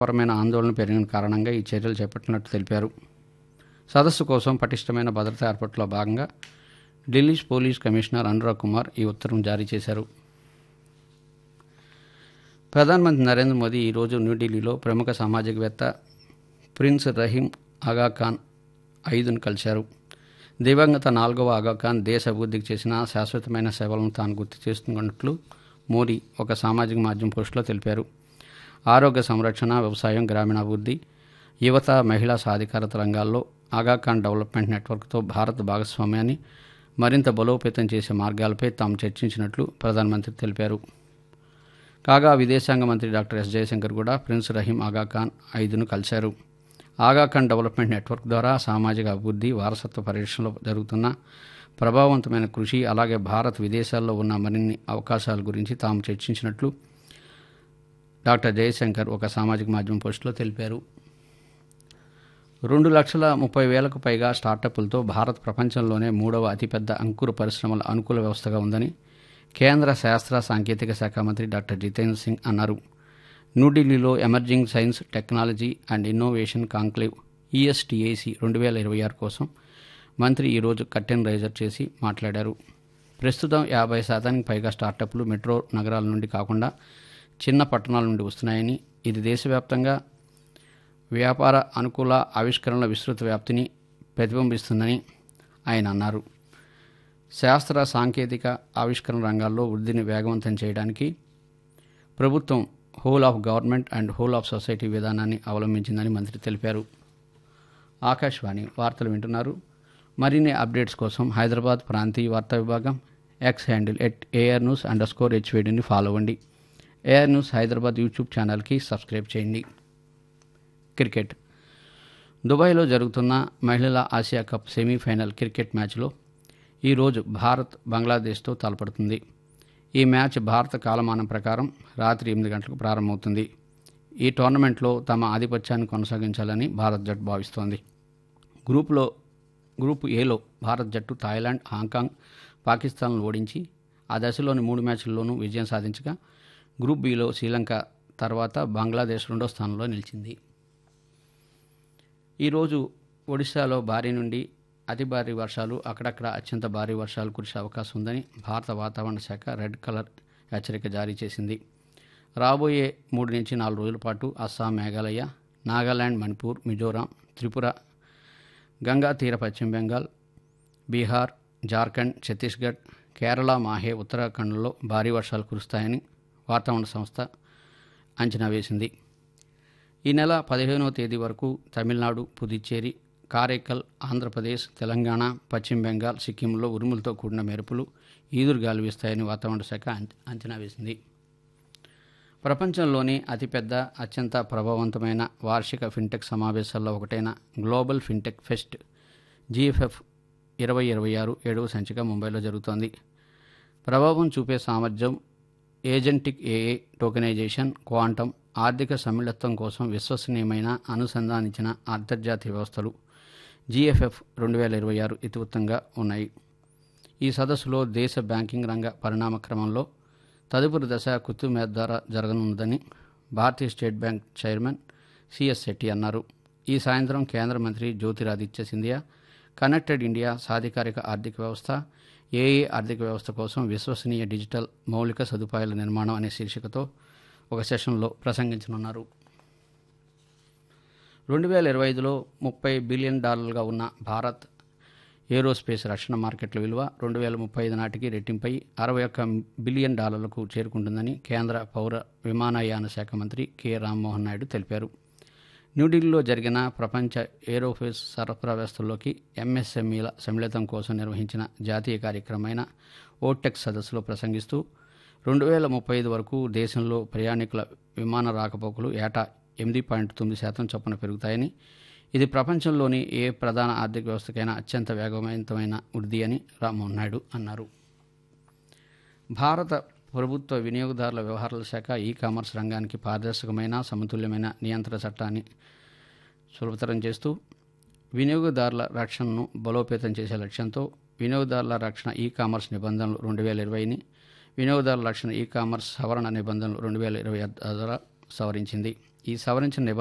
పరమైన ఆందోళన పెరిగిన కారణంగా ఈ చర్యలు చేపట్టినట్టు తెలిపారు సదస్సు కోసం పటిష్టమైన భద్రతా ఏర్పాట్లో భాగంగా ఢిల్లీ పోలీస్ కమిషనర్ అనురాగ్ కుమార్ ఈ ఉత్తర్వును జారీ చేశారు ప్రధానమంత్రి నరేంద్ర మోదీ ఈరోజు న్యూఢిల్లీలో ప్రముఖ సామాజికవేత్త ప్రిన్స్ రహీం ఆగా ఖాన్ ఐదును కలిశారు దివంగత నాలుగవ ఆగా ఖాన్ దేశ అభివృద్ధికి చేసిన శాశ్వతమైన సేవలను తాను గుర్తు చేస్తున్నట్లు మోడీ ఒక సామాజిక మాధ్యమం పోస్టులో తెలిపారు ఆరోగ్య సంరక్షణ వ్యవసాయం గ్రామీణాభివృద్ధి యువత మహిళా సాధికారత రంగాల్లో ఆగాఖాన్ డెవలప్మెంట్ నెట్వర్క్తో భారత్ భాగస్వామ్యాన్ని మరింత బలోపేతం చేసే మార్గాలపై తాము చర్చించినట్లు ప్రధానమంత్రి తెలిపారు కాగా విదేశాంగ మంత్రి డాక్టర్ ఎస్ జయశంకర్ కూడా ప్రిన్స్ రహీం ఆగాఖాన్ ఐదును కలిశారు ఆగాఖాన్ డెవలప్మెంట్ నెట్వర్క్ ద్వారా సామాజిక అభివృద్ధి వారసత్వ పరిరక్షణలో జరుగుతున్న ప్రభావవంతమైన కృషి అలాగే భారత్ విదేశాల్లో ఉన్న మరిన్ని అవకాశాల గురించి తాము చర్చించినట్లు డాక్టర్ జయశంకర్ ఒక సామాజిక మాధ్యమం పోస్టులో తెలిపారు రెండు లక్షల ముప్పై వేలకు పైగా స్టార్టప్లతో భారత్ ప్రపంచంలోనే మూడవ అతిపెద్ద అంకుర పరిశ్రమల అనుకూల వ్యవస్థగా ఉందని కేంద్ర శాస్త్ర సాంకేతిక శాఖ మంత్రి డాక్టర్ జితేంద్ర సింగ్ అన్నారు న్యూఢిల్లీలో emerging science technology and innovation conclave ESTAC రెండు వేల ఇరవై ఆరు కోసం మంత్రి ఈరోజు కట్టెన్ రైజర్ చేసి మాట్లాడారు ప్రస్తుతం యాభై శాతానికి పైగా స్టార్టప్లు మెట్రో నగరాల నుండి కాకుండా చిన్న పట్టణాల నుండి వస్తున్నాయని ఇది దేశవ్యాప్తంగా వ్యాపార అనుకూల ఆవిష్కరణల విస్తృత వ్యాప్తిని ప్రతిబింబిస్తుందని ఆయన అన్నారు శాస్త్ర సాంకేతిక ఆవిష్కరణ రంగాల్లో వృద్ధిని వేగవంతం చేయడానికి ప్రభుత్వం whole of government and whole of society విధానాన్ని అవలంబించిందని మంత్రి తెలిపారు ఆకాశవాణి వార్తలు వింటున్నారు మరిన్ని అప్డేట్స్ కోసం హైదరాబాద్ ప్రాంతీయ వార్తా విభాగం X handle at AR news underscore హెచ్వేడిని ఫాలో అవ్వండి ఏఆర్ న్యూస్ హైదరాబాద్ యూట్యూబ్ ఛానల్కి సబ్స్క్రైబ్ చేయండి క్రికెట్ దుబాయ్లో జరుగుతున్న మహిళల ఆసియా కప్ సెమీఫైనల్ క్రికెట్ మ్యాచ్లో ఈరోజు భారత్ బంగ్లాదేశ్తో తలపడుతుంది ఈ మ్యాచ్ భారత కాలమానం ప్రకారం రాత్రి ఎనిమిది గంటలకు ప్రారంభమవుతుంది ఈ టోర్నమెంట్లో తమ ఆధిపత్యాన్ని కొనసాగించాలని భారత్ జట్టు భావిస్తోంది గ్రూపులో గ్రూప్ ఏలో భారత్ జట్టు థాయిలాండ్ హాంకాంగ్ పాకిస్తాన్ను ఓడించి ఆ దశలోని మూడు మ్యాచ్ల్లోనూ విజయం సాధించగా గ్రూప్ బిలో శ్రీలంక తర్వాత బంగ్లాదేశ్ రెండో స్థానంలో నిలిచింది ఈరోజు ఒడిశాలో భారీ నుండి అతి భారీ వర్షాలు అక్కడక్కడ అత్యంత భారీ వర్షాలు కురిసే అవకాశం ఉందని భారత వాతావరణ శాఖ రెడ్ కలర్ హెచ్చరిక జారీ చేసింది రాబోయే మూడు నుంచి నాలుగు రోజుల పాటు అస్సాం మేఘాలయ నాగాలాండ్ మణిపూర్ మిజోరాం త్రిపుర గంగా తీర పశ్చిమ బెంగాల్ బీహార్ జార్ఖండ్ ఛత్తీస్గఢ్ కేరళ మాహే ఉత్తరాఖండ్లో భారీ వర్షాలు కురుస్తాయని వాతావరణ సంస్థ అంచనా వేసింది ఈ నెల పదిహేనవ తేదీ వరకు తమిళనాడు పుదుచ్చేరి కారైకల్ ఆంధ్రప్రదేశ్ తెలంగాణ పశ్చిమ బెంగాల్ సిక్కింలో ఉరుములతో కూడిన మెరుపులు ఈదురుగాలు వీస్తాయని వాతావరణ శాఖ అంచ- అంచనా వేసింది ప్రపంచంలోని అతిపెద్ద అత్యంత ప్రభావవంతమైన వార్షిక ఫిన్టెక్ సమావేశాల్లో ఒకటైన గ్లోబల్ ఫిన్టెక్ ఫెస్ట్ జీఎఫ్ఎఫ్ ఇరవై ఇరవై ఆరు ఏడవ సంచిక ముంబైలో జరుగుతోంది ప్రభావం చూపే సామర్థ్యం ఏజెంటిక్ ఏఏ టోకెనైజేషన్ క్వాంటం ఆర్థిక సమ్మిళత్వం కోసం విశ్వసనీయమైన అనుసంధానించిన అంతర్జాతీయ వ్యవస్థలు జీఎఫ్ఎఫ్ రెండు వేల ఇరవై ఆరు ఇతివృత్తంగా ఉన్నాయి ఈ సదస్సులో దేశ బ్యాంకింగ్ రంగ పరిణామ క్రమంలో తదుపరి దశ కుతుమేద ద్వారా జరగనుందని Bharatiya State Bank chairman CS Shetty అన్నారు ఈ సాయంత్రం కేంద్ర మంత్రి జ్యోతిరాదిత్య సింధియా కనెక్టెడ్ ఇండియా సాధికారిక ఆర్థిక వ్యవస్థ ఏఏ ఆర్థిక వ్యవస్థ కోసం విశ్వసనీయ డిజిటల్ మౌలిక సదుపాయాల నిర్మాణం అనే శీర్షికతో ఒక సెషన్లో ప్రసంగించనున్నారు రెండు వేల ఇరవై ఐదులో ముప్పై బిలియన్ డాలర్లుగా ఉన్న భారత్ ఏరోస్పేస్ రక్షణ మార్కెట్ల విలువ రెండు వేల ముప్పై ఐదు నాటికి రెట్టింపై అరవై ఒక్క బిలియన్ డాలర్లకు చేరుకుంటుందని కేంద్ర పౌర విమానయాన శాఖ మంత్రి కె రామ్మోహన్ నాయుడు తెలిపారు న్యూఢిల్లీలో జరిగిన ప్రపంచ ఏరోఫేస్ సరఫరా వ్యవస్థల్లోకి ఎంఎస్ఎంఈల సమ్మిళితం కోసం నిర్వహించిన జాతీయ కార్యక్రమమైన ఓటెక్ సదస్సులో ప్రసంగిస్తూ రెండు వేల ముప్పై ఐదు వరకు దేశంలో ప్రయాణికుల విమాన రాకపోకలు ఏటా ఎనిమిది పాయింట్ తొమ్మిది శాతం చొప్పున పెరుగుతాయని ఇది ప్రపంచంలోని ఏ ప్రధాన ఆర్థిక వ్యవస్థకైనా అత్యంత వేగవంతమైన వృద్ధి అని రామ్మోహన్ నాయుడు అన్నారు భారత ప్రభుత్వ వినియోగదారుల వ్యవహారాల శాఖ ఈ కామర్స్ రంగానికి పారదర్శకమైన సమతుల్యమైన నియంత్రణ చట్టాన్ని సులభతరం చేస్తూ వినియోగదారుల రక్షణను బలోపేతం చేసే లక్ష్యంతో వినియోగదారుల రక్షణ ఈ కామర్స్ నిబంధనలు రెండు వేల ఇరవైని వినియోగదారుల రక్షణ ఈ కామర్స్ సవరణ నిబంధనలు రెండు వేల ఇరవై ద్వారా సవరించింది ఈ సవరించిన